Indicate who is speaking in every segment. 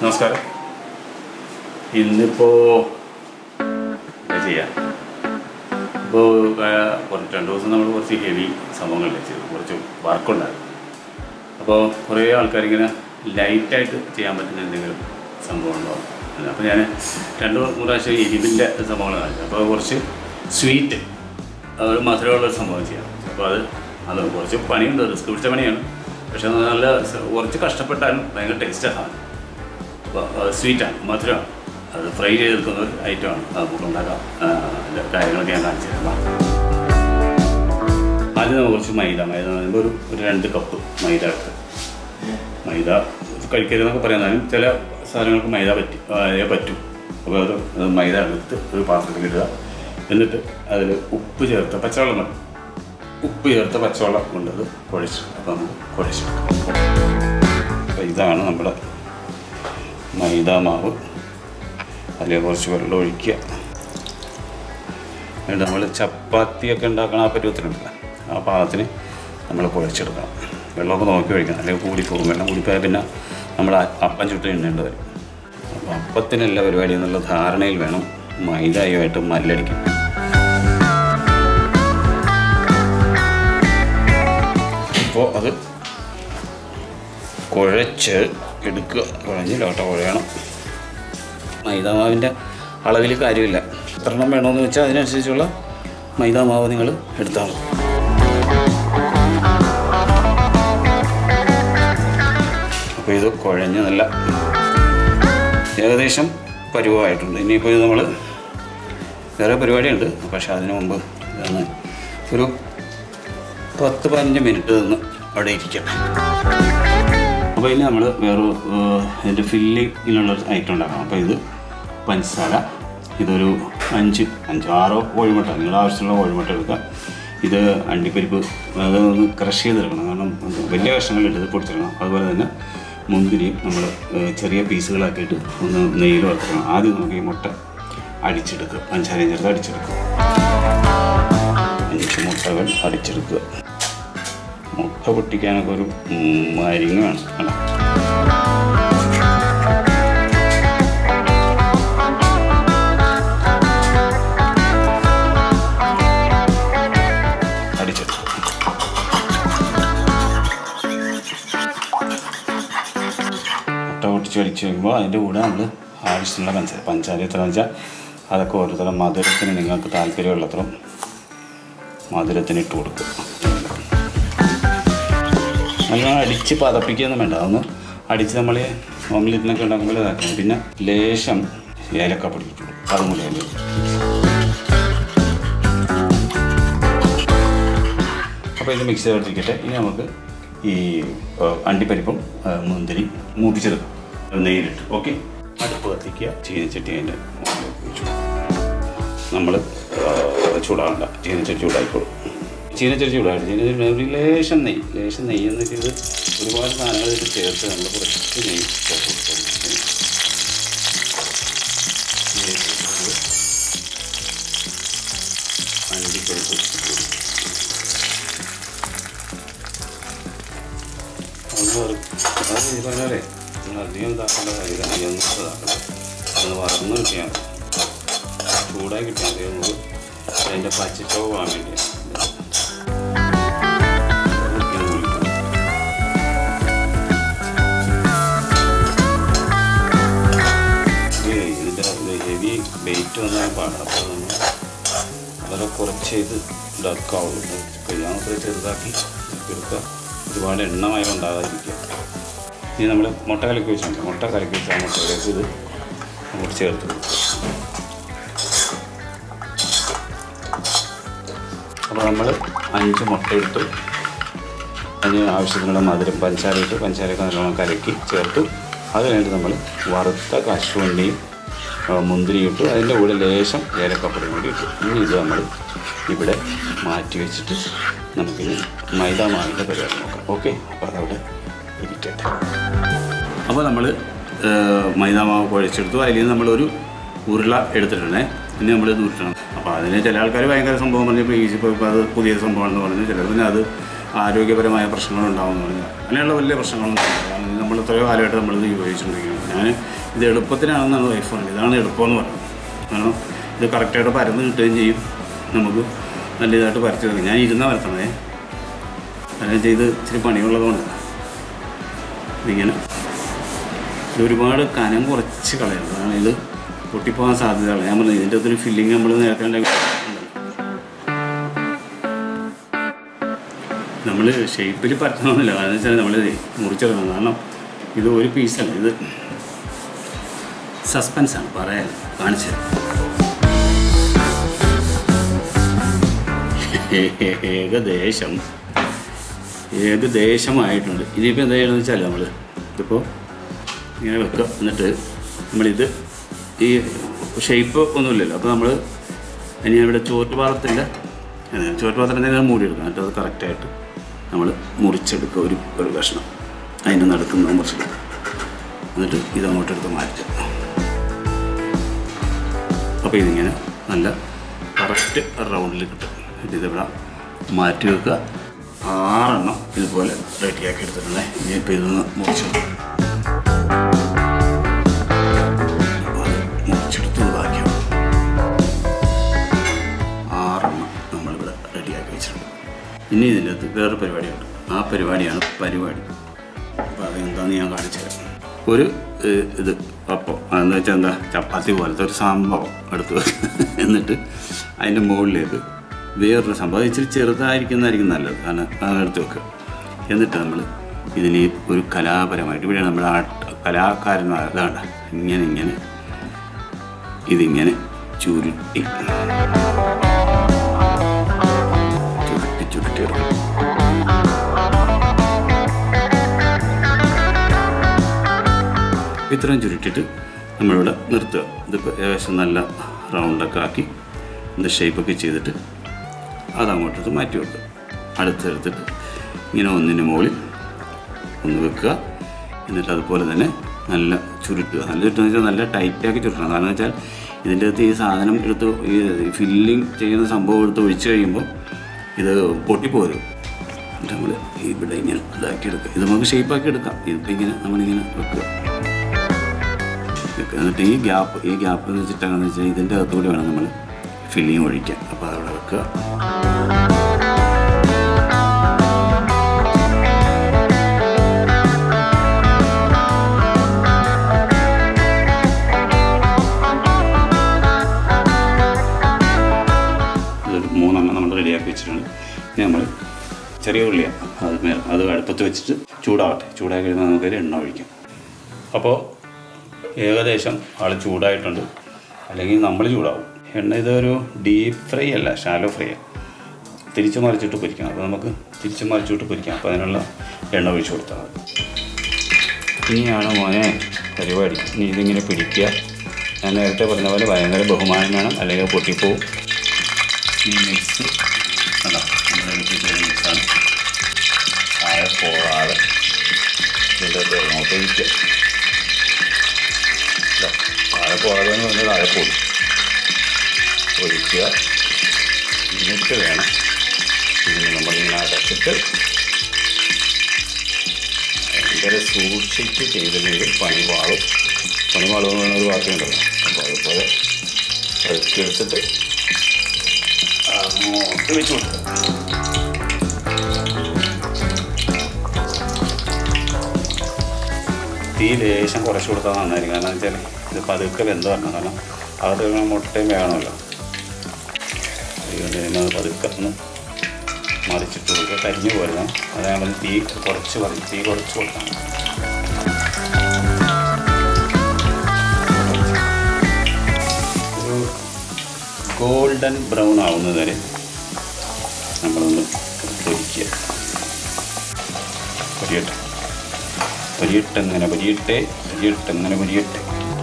Speaker 1: നമസ്കാരം ഇന്നിപ്പോൾ എന്താ ചെയ്യാം ഇപ്പോൾ കുറച്ച് രണ്ട് ദിവസം നമ്മൾ കുറച്ച് ഹെവി സംഭവങ്ങളല്ലേ ചെയ്തു കുറച്ച് വർക്കുണ്ടായിരുന്നു അപ്പോൾ കുറേ ആൾക്കാരിങ്ങനെ ലൈറ്റായിട്ട് ചെയ്യാൻ പറ്റുന്ന എന്തെങ്കിലും സംഭവം ഉണ്ടോ അപ്പോൾ ഞാൻ രണ്ട് മൂന്ന് പ്രാവശ്യം എരിവിൻ്റെ സംഭവങ്ങൾ കാണിച്ചു അപ്പോൾ കുറച്ച് സ്വീറ്റ് ഒരു മധുരമുള്ള ഒരു സംഭവം ചെയ്യാം അപ്പോൾ അത് അത് കുറച്ച് പണിയുണ്ട് റിസ്ക് പിടിച്ച പണിയാണ് പക്ഷെ അത് നല്ല സ- കുറച്ച് കഷ്ടപ്പെട്ടാലും ഭയങ്കര ടേസ്റ്റാണ് അപ്പോൾ സ്വീറ്റാണ് മധുരമാണ് അത് ഫ്രൈ ചെയ്തെടുക്കുന്ന ഒരു ഐറ്റമാണ് അത് നമുക്ക് ഉണ്ടാക്കാം ആ, അതിൻ്റെ കാര്യങ്ങളൊക്കെ ഞാൻ കാണിച്ചു തരാം വാ. ആദ്യം നമുക്ക് കുറച്ച് മൈദ മൈദ എന്ന് പറയുമ്പോൾ ഒരു ഒരു രണ്ട് കപ്പ് മൈദ എടുത്ത് മൈദ കഴിക്കരുതെന്നൊക്കെ പറയാന്നാലും ചില സാധനങ്ങൾക്ക് മൈദ പറ്റി അതേ പറ്റും അപ്പോൾ അത് അത് മൈദ എടുത്ത് ഒരു പാത്രത്തിൽ ഇടുക എന്നിട്ട് അതിൽ ഉപ്പ് ചേർത്ത പച്ചവെള്ളം മതി ഉപ്പ് ചേർത്ത പച്ചവെള്ളം കൊണ്ടത് കുഴച്ച് അപ്പോൾ നമുക്ക് കുഴച്ചെടുക്കാം അപ്പോൾ ഇതാണ് നമ്മുടെ മൈദ മാവ് അതിൽ കുറച്ച് വെള്ളം ഒഴിക്കുക എന്നിട്ട് നമ്മൾ ചപ്പാത്തിയൊക്കെ ഉണ്ടാക്കണ ആ പരുവത്തിനുണ്ടല്ലോ ആ പാകത്തിന് നമ്മൾ കുഴച്ചെടുക്കണം വെള്ളമൊക്കെ നോക്കി ഒഴിക്കണം അല്ലെങ്കിൽ കൂടിപ്പോകും വെള്ളം കൂടിപ്പോയാൽ പിന്നെ നമ്മൾ അ- അപ്പം ചുട്ട് എണ്ണേണ്ടി വരും അപ്പോൾ അപ്പത്തിനല്ല പരിപാടി എന്നുള്ള ധാരണയിൽ വേണം മൈദയുമായിട്ട് മല്ലടിക്കാൻ അപ്പോൾ അത് കുഴച്ച് എടുക്കുക കുഴഞ്ഞില്ല കേട്ടോ കുഴയണം മൈദാമാവിൻ്റെ അളവിൽ കാര്യമില്ല എത്ര എണ്ണം വേണമെന്ന് വെച്ചാൽ അതിനനുസരിച്ചുള്ള മൈദാമാവ് നിങ്ങൾ എടുത്താൽ മതി അപ്പോൾ ഇത് കുഴഞ്ഞ് നല്ല ഏകദേശം പരുവമായിട്ടുണ്ട് ഇനിയിപ്പോൾ ഇത് നമ്മൾ വേറെ പരിപാടിയുണ്ട് പക്ഷേ അതിനു മുമ്പ് ഇതൊന്ന് ഒരു പത്ത് പതിനഞ്ച് മിനിറ്റ് നിന്ന് അവിടെ ഇരിക്കട്ടെ അപ്പോൾ ഇനി നമ്മൾ വേറെ ഇതിൻ്റെ ഫില്ലിങ്ങിനുള്ള ഐറ്റം ഉണ്ടാക്കണം അപ്പോൾ ഇത് പഞ്ചസാര ഇതൊരു അഞ്ച് അഞ്ച് ആറോ കോഴിമുട്ട നിങ്ങളുടെ ആവശ്യമുള്ള കോഴിമുട്ട എടുക്കുക ഇത് അണ്ടിപ്പരിപ്പ് അത് ഒന്ന് ക്രഷ് ചെയ്തെടുക്കണം കാരണം അത് വലിയ കഷ്ണങ്ങളിട്ട് ഇത് പൊടിച്ചെടുക്കണം അതുപോലെ തന്നെ മുന്തിരിയും നമ്മൾ ചെറിയ പീസുകളാക്കിയിട്ട് ഒന്ന് നെയ്യിൽ വറുക്കണം ആദ്യം നമുക്ക് ഈ മുട്ട അടിച്ചെടുക്കുക പഞ്ചസാരയും ചേർത്ത് അടിച്ചെടുക്കുക അഞ്ച് മുട്ടകൾ അടിച്ചെടുക്കുക മുട്ട പൊട്ടിക്കാനൊക്കെ ഒരു മരിങ്ങ വേണം അല്ല അടിച്ചെടുക്കും മുട്ട പൊട്ടിച്ച് അടിച്ച് കഴിയുമ്പോൾ അതിൻ്റെ കൂടെ നമ്മൾ ആവശ്യമുള്ള പഞ്ചസാര പഞ്ചസാര എത്ര വെച്ചാൽ അതൊക്കെ ഓരോരുത്തരും മധുരത്തിന് നിങ്ങൾക്ക് താല്പര്യമുള്ളത്ര മധുരത്തിന് ഇട്ട് കൊടുക്കുക നല്ലോണം അടിച്ച് പതപ്പിക്കുകയൊന്നും വേണ്ട അതൊന്ന് അടിച്ച് നമ്മൾ ഓംലെറ്റിനൊക്കെ ഉണ്ടാക്കുമ്പോൾ ഇതാക്കണം പിന്നെ ലേശം ഏലക്കപ്പൊടി ഇട്ടു കൊടുക്കും. അതും കൂടി അതിൽ അപ്പോൾ ഇത് മിക്സ് ചെയ്തിട്ടിരിക്കട്ടെ ഇനി നമുക്ക് ഈ ആ, അണ്ടിപ്പരിപ്പും ആ, മുന്തിരി മൂപ്പിച്ചെടുക്കാം നെയ്യിലിട്ട് ഓക്കെ അടുപ്പ് കത്തിക്കുക ചീനച്ചട്ടി അതിൻ്റെ മുകളിലേക്ക് വെച്ചു നമ്മൾ ചൂടാകണ്ട ചീനച്ചട്ടി ചൂടായിക്കോളും ചീനച്ചട്ടി ചൂടായിട്ട് ചീനച്ചട്ടി ഒരു ലേശം നെയ്യ് ലേശം നെയ്യ് എന്ന് വെച്ചാൽ ഒരുപാട് സാധനങ്ങൾ ഇതിൽ ചേർത്ത് നമ്മൾ കുറച്ച് നെയ്യ് ചേർത്ത് കൊടുക്കണം. നെയ്യ് ചേർത്ത് അണ്ടിപ്പരിപ്പ് ഇട്ട് കൊടുക്കും. ഒന്ന് വറു- അത് ഈ പറഞ്ഞാലേ നിങ്ങൾ അധികം ഇതാക്കേണ്ട കാര്യമില്ല അധികം ഇതാക്കണം അത് വറന്ന് കിട്ടിയാൽ മതി. ചൂടായി കിട്ടിയാൽ മതി നമുക്ക് അതിൻ്റെ പച്ചച്ചവ് പോകാൻ വേണ്ടി ഇതിൻ്റെ ഹെവി വെയിറ്റ് വന്നാൽ പാടാം അപ്പോൾ നമ്മൾ വളരെ കുറച്ച് ഇത് ഇതാക്കാവുള്ളൂ കഴിയാവുന്നത്ര ചെറുതാക്കി എടുക്കുക ഒരുപാട് എണ്ണമയം ഉണ്ടാകാതിരിക്കുക ഇനി നമ്മൾ മുട്ട കലക്കി വെച്ചിട്ടുണ്ട് മുട്ട കലക്കി വെച്ച ആ മുട്ടയിലേക്ക് ഇത് അങ്ങോട്ട് ചേർത്ത് കൊടുക്കുക അപ്പോൾ നമ്മൾ അഞ്ച് മുട്ട എടുത്ത് അതിന് ആവശ്യത്തിനുള്ള മധുരം പഞ്ചസാര ഇട്ട് പഞ്ചസാരയൊക്കെ നല്ലോണം കലക്കി ചേർത്ത് അത് കഴിഞ്ഞിട്ട് നമ്മൾ വറുത്ത കശുവണ്ടിയും ആ, മുന്തിരിയും ഇട്ട് അതിൻ്റെ കൂടെ ലേശം ഏലക്കപ്പൊടിയും കൂടി ഇട്ടു ഇനി ഇത് നമ്മൾ ഇവിടെ മാറ്റി വെച്ചിട്ട് നമുക്കിനി മൈദ മാവിൻ്റെ പരിപാടി നോക്കാം ഓക്കെ അപ്പോൾ അതവിടെ ഇരിക്കട്ടെ അപ്പോൾ നമ്മൾ മൈദ മാവ് കുഴച്ചെടുത്തു അതിൽ നിന്ന് നമ്മളൊരു ഉരുള എടുത്തിട്ടുണ്ടേ ഇനി നമ്മളിത് ഉരുട്ടണം അപ്പോൾ അതിന് ചില ആൾക്കാർ ഭയങ്കര സംഭവം പറഞ്ഞപ്പോൾ ഈസി ഇപ്പോൾ ഇപ്പോൾ അത് പുതിയ സംഭവമാണെന്ന് പറഞ്ഞു ചിലർ പിന്നെ അത് ആരോഗ്യപരമായ പ്രശ്നങ്ങളുണ്ടാവുമെന്ന് പറഞ്ഞാൽ അങ്ങനെയുള്ള വലിയ പ്രശ്നങ്ങളൊന്നും ഇല്ല. കാരണം നമ്മൾ എത്രയോ കാലമായിട്ട് നമ്മളിത് ഉപയോഗിച്ചുകൊണ്ടിരിക്കുന്നത് ഞാൻ ഇത് എളുപ്പത്തിനാണെന്നാണ് വൈഫ് പറഞ്ഞത് ഇതാണ് എളുപ്പമെന്ന് പറയുന്നത് കാരണം ഇത് കറക്റ്റായിട്ട് പരന്ന് കിട്ടുകയും ചെയ്യും നമുക്ക് നല്ല ഇതായിട്ട് പരത്തി വെക്കാം ഞാൻ ഇരുന്ന പരത്തണേ അങ്ങനെ ചെയ്ത് ഇച്ചിരി പണിയുള്ളതുകൊണ്ട് ഇതിങ്ങനെ ഇത് ഒരുപാട് കനം കുറച്ച് കളയണം കാരണം ഇത് പൊട്ടിപ്പോകാൻ സാധ്യതയാണ് ഞാൻ പറഞ്ഞു ഇതിൻ്റെ അകത്തൊരു ഫില്ലിങ് നമ്മൾ നേരത്തെ ഉണ്ടെങ്കിൽ നമ്മൾ ഷേപ്പിൽ പറ്റണമെന്നില്ല കാരണം വെച്ചാൽ നമ്മൾ മുറിച്ചെടുക്കണം കാരണം ഇത് ഒരു പീസല്ല ഇത് സസ്പെൻസാണ് പറയാൻ കാണിച്ചത് ഏകദേശം ഏകദേശമായിട്ടുണ്ട് ഇനിയിപ്പോൾ എന്താ ചെയ്യണമെന്ന് വെച്ചാൽ നമ്മൾ ഇതിപ്പോൾ ഇങ്ങനെ വെക്കുക എന്നിട്ട് നമ്മളിത് ഈ ഷേപ്പ് ഒന്നുമില്ലല്ലോ അപ്പോൾ നമ്മൾ ഇനി ഇവിടെ ചോറ്റുപാത്രത്തിൻ്റെ ചോറ്റുപാത്രത്തിൻ്റെ ഞാൻ മൂടിയെടുക്കുക എന്നിട്ട് അത് കറക്റ്റായിട്ട് നമ്മൾ മുറിച്ചെടുക്കുക ഒരു ഒരു കഷ്ണം അതിൻ്റെ നടക്കുന്ന മുറിച്ചെടുക്കുക എന്നിട്ട് ഇത് അങ്ങോട്ടെടുത്ത് മാറ്റുക അപ്പോൾ ഇതിങ്ങനെ നല്ല കറക്റ്റ് റൗണ്ടിൽ കിട്ടും എന്നിട്ട് ഇതിവിടെ മാറ്റി വെക്കുക ആറെണ്ണം ഇതുപോലെ റെഡിയാക്കി എടുത്തിട്ടുണ്ടേ ഇനിയിപ്പോൾ ഇതൊന്ന് മുറിച്ച് മുറിച്ചെടുത്ത് ബാക്കിയാണ് ആറെണ്ണം നമ്മളിവിടെ റെഡിയാക്കി വെച്ചിട്ടുണ്ട് ഇനി ഇതിൻ്റെ അകത്ത് വേറെ പരിപാടിയുണ്ട് ആ പരിപാടിയാണ് പരിപാടി അപ്പോൾ അതെന്താണെന്ന് ഞാൻ കാണിച്ചു തരാം ഒരു ഏഹ്, ഇത് അപ്പം അതെന്ന് വെച്ചാൽ എന്താ ചപ്പാത്തി പോലത്തെ ഒരു സംഭവം എടുത്ത് വെക്കുക എന്നിട്ട് അതിൻ്റെ മുകളിലേക്ക് വേറൊരു സംഭവം അത് ഇച്ചിരി ചെറുതായിരിക്കുന്നതായിരിക്കും നല്ലത് കാരണം അത് എടുത്ത് വെക്കുക എന്നിട്ട് നമ്മൾ ഇതിനെ ഒരു കലാപരമായിട്ട് ഇവിടെ നമ്മൾ ആ കലാകാരന്മാർ അതാണ് ഇങ്ങനെ ഇങ്ങനെ ഇതിങ്ങനെ ചുരുട്ടി ചുരുട്ടി ചുരുട്ടി എടുക്കും ഇത്രയും ചുരുട്ടിയിട്ട് നമ്മളിവിടെ നിർത്തുക ഇതിപ്പോൾ ഏകദേശം നല്ല റൗണ്ടൊക്കെ ആക്കി ഇതിൻ്റെ ഷേപ്പൊക്കെ ചെയ്തിട്ട് അതങ്ങോട്ടത് മാറ്റി വെക്കുക അടുത്തെടുത്തിട്ട് ഇങ്ങനെ ഒന്നിന് മുകളിൽ ഒന്ന് വെക്കുക എന്നിട്ട് അതുപോലെ തന്നെ നല്ല ചുരുട്ടുക നല്ല ചുരുട്ടുക വെച്ചാൽ നല്ല ടൈറ്റാക്കി ചുരുട്ടണം കാരണം വെച്ചാൽ ഇതിൻ്റെ അകത്ത് ഈ സാധനം എടുത്ത് ഈ ഫില്ലിങ് ചെയ്യുന്ന സംഭവം എടുത്ത് ഒഴിച്ച് കഴിയുമ്പോൾ ഇത് പൊട്ടിപ്പോരും എന്നിട്ട് നമ്മൾ ഇവിടെ ഇങ്ങനെ ഇതാക്കി എടുക്കുക ഇത് നമുക്ക് ഷേപ്പാക്കി എടുക്കാം ഇതിപ്പോൾ ഇങ്ങനെ നമ്മളിങ്ങനെ വെക്കുക വെക്കുക. എന്നിട്ട് ഈ ഗ്യാപ്പ് ഈ ഗ്യാപ്പ് എന്ന് വെച്ചിട്ടാണെന്ന് വെച്ചാൽ ഇതിൻ്റെ അകത്തുകൂടി വേണം നമ്മൾ ഫില്ലിങ് ഒഴിക്കാൻ അപ്പോൾ അതവിടെ വെക്കുക ഇത് മൂന്നെണ്ണം നമ്മൾ റെഡിയാക്കി വെച്ചിട്ടുണ്ട് ഇനി നമ്മൾ ചെറിയ ഉള്ളിയാണ് അത് മേ- അത് അടുപ്പത്ത് വെച്ചിട്ട് ചൂടാവട്ടെ ചൂടായി കഴിയുമ്പോൾ നമുക്കൊരു എണ്ണ ഒഴിക്കാം അപ്പോൾ ഏകദേശം ആൾ ചൂടായിട്ടുണ്ട് അല്ലെങ്കിൽ നമ്മൾ ചൂടാവും എണ്ണ ഇതൊരു ഡീപ്പ് ഫ്രൈ അല്ല ഷാലോ ഫ്രൈ തിരിച്ചു മറിച്ചിട്ട് പൊരിക്കാം അപ്പോൾ നമുക്ക് തിരിച്ചു മറിച്ചിട്ട് പൊരിക്കാം അപ്പോൾ അതിനുള്ള എണ്ണ ഒഴിച്ചു കൊടുത്താൽ മതി ഇനിയാണ് മോനെ പരിപാടി ഇനി ഇതിങ്ങനെ പിടിക്കുക ഞാൻ നേരത്തെ പറഞ്ഞ പോലെ ഭയങ്കര ബഹുമാനം വേണം അല്ലെങ്കിൽ പൊട്ടിപ്പോവും ഈ മിക്സ് കണ്ടോ നമ്മുടെ എടുത്തിട്ട് മിക്സാണ് താഴെ പോകാതെ ഇതിൻ്റെ അകത്ത് ഇങ്ങോട്ട് ഒഴിക്കുക ഇതാ, താഴെ പോകാതെ എന്ന് പറഞ്ഞാൽ താഴെ പോകും ഒഴിക്കുക എന്നിട്ട് വേണം ഇതിന് നമ്മളിങ്ങനെ അടച്ചിട്ട് ഭയങ്കര സൂക്ഷിച്ച് ചെയ്തില്ലെങ്കിൽ പണി പാളും പണി പാളും എന്ന് പറയുന്ന ഒരു വാർത്തയുണ്ടല്ലോ അപ്പോൾ അതുപോലെ പതുക്കെ എടുത്തിട്ട് അങ്ങോട്ട് വെച്ച് കൊടുക്കുക തീ ലേശം കുറച്ച് കൊടുത്താൽ നന്നായിരിക്കും കാരണം വെച്ചാൽ ഇത് പതുക്കെ വെന്ത് വരണം കാരണം അകത്ത് കിടക്കുന്ന മുട്ടയും വേണമല്ലോ അതുകൊണ്ട് തന്നെ അത് പതുക്കെ ഒന്ന് മറിച്ചിട്ട് കൊടുക്കുക കരിഞ്ഞു പോരുന്ന അതേപോലെ തീ കുറച്ച് പറയും തീ കുറച്ച് കൊടുക്കണം ഒരു ഗോൾഡൻ ബ്രൗൺ ആവുന്നത് വരെ നമ്മളൊന്ന് പൊരിക്കുക പൊരിയട്ടെ പൊരിയിട്ടെങ്ങനെ പൊരിയട്ടെ പൊരിയിട്ടെങ്ങനെ പൊരിയട്ടെ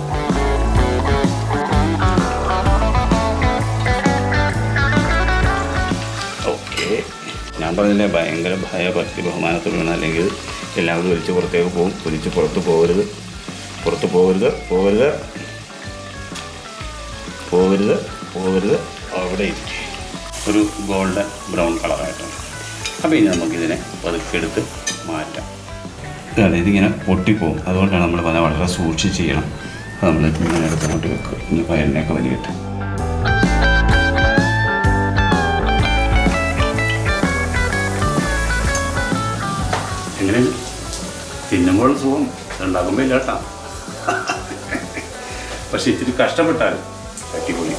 Speaker 1: ഓക്കെ ഞാൻ പറഞ്ഞില്ലേ ഭയങ്കര ഭയഭക്തി ബഹുമാനത്തോടാണ് അല്ലെങ്കിൽ എല്ലാവരും വലിച്ച് പുറത്തേക്ക് പോകും വലിച്ച് പുറത്ത് പോകരുത് പുറത്ത് പോകരുത് പോകരുത് പോകരുത് പോകരുത് അവിടെ ഇരിക്കും ഒരു ഗോൾഡൻ ബ്രൗൺ കളറായിട്ടാണ് അപ്പോൾ ഇനി നമുക്കിതിനെ പതുക്കെ എടുത്ത് മാറ്റാം ഇതാണ് ഇതിങ്ങനെ പൊട്ടിപ്പോവും അതുകൊണ്ടാണ് നമ്മൾ പറഞ്ഞാൽ വളരെ സൂക്ഷിച്ച് ചെയ്യണം അപ്പോൾ നമ്മൾ ഇങ്ങനെ എടുത്ത് അങ്ങോട്ട് വെക്കുക ഇനി പയറിനെയൊക്കെ വലിയിട്ട് എങ്ങനെ തിന്നുമ്പോൾ സുഖം ഉണ്ടാക്കുമ്പോൾ ഇല്ല കേട്ടാ പക്ഷെ ഇത്തിരി കഷ്ടപ്പെട്ടാൽ അടിപൊളി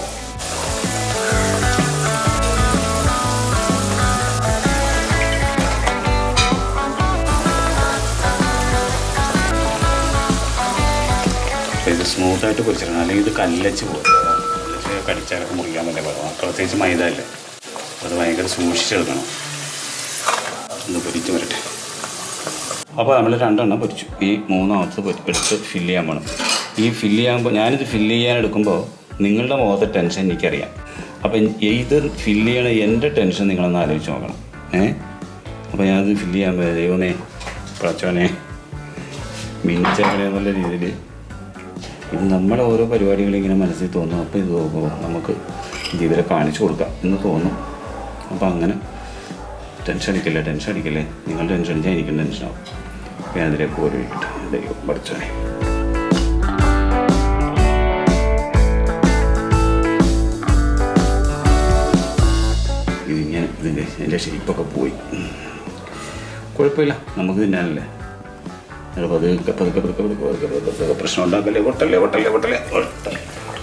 Speaker 1: ഇത് സ്മൂത്തായിട്ട് പൊരിച്ചിടണം അല്ലെങ്കിൽ ഇത് കല്ലച്ച് പോകും കല്ലച്ച് കടിച്ചാലൊക്കെ മുറിക്കാൻ പറ്റില്ല പാടില്ല. പ്രത്യേകിച്ച് മൈദ അല്ലേ അത് ഭയങ്കര സൂക്ഷിച്ചെടുക്കണം ഒന്ന് പൊരിച്ച് വരട്ടെ അപ്പോൾ നമ്മൾ രണ്ടെണ്ണം പൊരിച്ചു ഈ മൂന്നാമത്തെ പൊരി എടുത്ത് ഫില്ല് ചെയ്യാൻ വേണം ഈ ഫില്ല് ചെയ്യുമ്പോൾ ഞാനിത് ഫില്ല് ചെയ്യാൻ എടുക്കുമ്പോൾ നിങ്ങളുടെ മുഖത്തെ ടെൻഷൻ എനിക്കറിയാം അപ്പം ഇത് ഫില്ല് ചെയ്യണ എൻ്റെ ടെൻഷൻ നിങ്ങളൊന്ന് ആലോചിച്ച് നോക്കണം ഏ അപ്പോൾ ഞാനത് ഫില്ല് ചെയ്യാൻ പോയത് ദൈവമേ പ്രച്ചോനെ മിനിച്ചേക്കണേ എന്നുള്ള രീതിയിൽ ഇത് നമ്മുടെ ഓരോ പരിപാടികളും ഇങ്ങനെ മനസ്സിൽ തോന്നും അപ്പോൾ ഇത് നോക്കുമ്പോൾ നമുക്ക് ഇത് ഇവരെ കാണിച്ചു കൊടുക്കാം എന്ന് തോന്നും അപ്പോൾ അങ്ങനെ ടെൻഷൻ അടിക്കല്ലേ ടെൻഷൻ അടിക്കല്ലേ നിങ്ങൾ ടെൻഷൻ അടിച്ചാൽ എനിക്കും ടെൻഷനാവും അപ്പോൾ ഞാൻ അതിലേക്ക് ഓരോ ഇട്ട് ദൈവം പഠിച്ചോനെ ഇതിങ്ങനെ ഇതിൻ്റെ എൻ്റെ ഷേപ്പൊക്കെ പോയി കുഴപ്പമില്ല നമുക്ക് തിന്നാനല്ലേ അത് പതുക്കെ പതുക്കെ പതുക്കെ പതുക്കെ പതുക്കെ പതുക്കെ പതുക്കെ പ്രശ്നം ഉണ്ടാക്കല്ലേ പൊട്ടല്ലേ പൊട്ടല്ലേ പൊട്ടല്ലേ പൊട്ടല്ലേ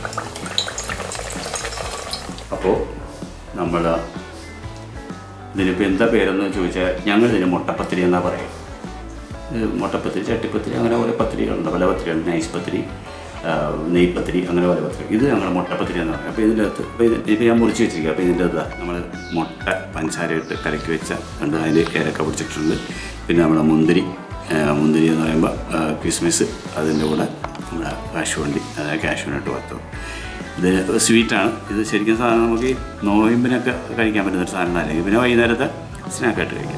Speaker 1: അപ്പോൾ നമ്മൾ ഇതിനിപ്പോൾ എന്താ പേരെന്ന് ചോദിച്ചാൽ ഞങ്ങൾ ഇതിന് മുട്ടപ്പത്തിരി എന്നാ പറയും ഇത് മുട്ടപ്പത്തിരി ചട്ടിപ്പത്തിരി അങ്ങനെ ഓരോ പത്തിരികളുണ്ട് പല പത്തിരികളുണ്ട് നൈസ് പത്തിരി ആ, നെയ്പത്തിരി അങ്ങനെ പല പത്തിരി ഇത് ഞങ്ങൾ മുട്ടപ്പത്തിരി എന്ന് പറയും അപ്പോൾ ഇതിൻ്റെ അകത്ത് ഇപ്പോൾ ഇത് ഇപ്പോൾ ഞാൻ മുറിച്ച് വെച്ചിരിക്കുക അപ്പോൾ ഇതിൻ്റെ അകത്ത് നമ്മൾ മുട്ട പഞ്ചസാര ഇട്ട് കലക്കി വെച്ച ഉണ്ട് അതിൽ ഏലക്ക പിടിച്ചിട്ടുണ്ട് പിന്നെ നമ്മുടെ മുന്തിരി ആ, മുന്തിരി എന്ന് പറയുമ്പോൾ ആ, കിസ്മിസ് അതിൻ്റെ കൂടെ നമ്മുടെ കാശുവണ്ടി അതായത് കാശുവിനിട്ട് വറുത്തത് ഇത് സ്വീറ്റാണ് ഇത് ശരിക്കും സാധനം നമുക്ക് ഈ നോയമ്പിനൊക്കെ കഴിക്കാൻ പറ്റുന്ന ഒരു സാധനം അല്ലെങ്കിൽ പിന്നെ വൈകുന്നേരത്തെ സ്നാക്കായിട്ട് കഴിക്കാം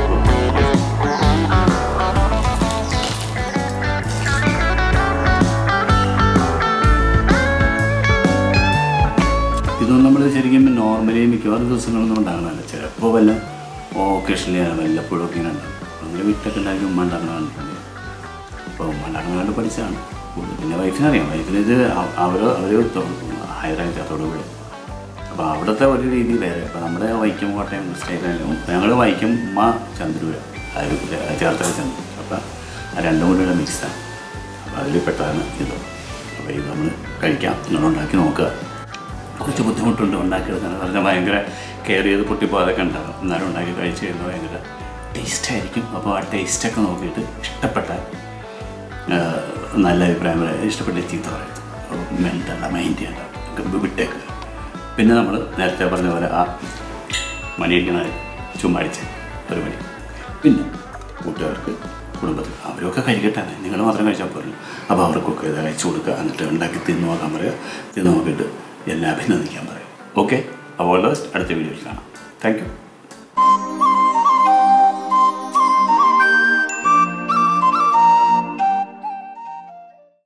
Speaker 1: ഇതൊന്നും നമ്മൾ ശരിക്കും നോർമലി മിക്കവാറും ദിവസങ്ങളൊന്നും ഉണ്ടാകണമല്ല ചിലപ്പോൾ വല്ല ഓക്കേഷനിൽ വല്ലപ്പോഴും ഒക്കെ ഇങ്ങനെ ഉണ്ടാകും അങ്ങനെ വിട്ടൊക്കെ ഉണ്ടാക്കി ഉമ്മ ഉണ്ടാക്കണമാണ് അപ്പോൾ ഉമ്മ ഉണ്ടാക്കണ കണ്ട് പഠിച്ചതാണ് കൂടുതൽ പിന്നെ വൈഫിനറിയാം വൈഫിന് ഇത് അവ- അവർ അവർ ഹൈദരാബാദത്തോട് വിടും അപ്പോൾ അവിടുത്തെ ഒരു രീതി വേറെ അപ്പോൾ നമ്മുടെ വൈക്കം കോട്ടയം സ്റ്റേറ്റിലും ഞങ്ങൾ വൈക്കം ഉമ്മ ചന്ദ്രൂര അത് ചേർത്തല ചന്ദ്രു അപ്പോൾ ആ രണ്ടും കൂടിയുള്ള മിക്സാണ് അപ്പോൾ അതിൽ പെട്ടതാണ് ഇത് അപ്പോൾ ഇത് നമ്മൾ കഴിക്കാം നിങ്ങൾ ഉണ്ടാക്കി നോക്കുക കുറച്ച് ബുദ്ധിമുട്ടുണ്ട് ഉണ്ടാക്കിയെടുക്കാൻ പറഞ്ഞാൽ ഭയങ്കര കെയർ ചെയ്ത് പൊട്ടിപ്പോകാതൊക്കെ ഉണ്ടാകും എന്നാലും ഉണ്ടാക്കി കഴിച്ച് കഴിയുമ്പോൾ ഭയങ്കര ടേസ്റ്റ് ആയിരിക്കും അപ്പോൾ ആ ടേസ്റ്റൊക്കെ നോക്കിയിട്ട് ഇഷ്ടപ്പെട്ടാൽ ആ, നല്ല അഭിപ്രായം പറയാം ഇഷ്ടപ്പെട്ട ചീത്ത പറയരുത് മെൻറ്റല്ല മൈൻഡ് ചെയ്യേണ്ട വിട്ടേക്ക് പിന്നെ നമ്മൾ നേരത്തെ പറഞ്ഞ പോലെ ആ മണിയടിക്കണ ചുമ്മാ അടിച്ച് ഒരു മണി പിന്നെ കൂട്ടുകാർക്ക് കുടുംബത്തിൽ അവരൊക്കെ കഴിക്കട്ടെ നിങ്ങൾ മാത്രം കഴിച്ചാൽ പോരല്ലോ അപ്പോൾ അവർക്കൊക്കെ ഇത് അയച്ചു കൊടുക്കുക എന്നിട്ട് ഉണ്ടാക്കി തിന്നു നോക്കാൻ പറയുക തിന്നു നോക്കിയിട്ട് എല്ലാം അഭിനന്ദിക്കാൻ പറയും ഓക്കെ അപ്പോൾ അടുത്ത വീഡിയോയിൽ കാണാം താങ്ക് യു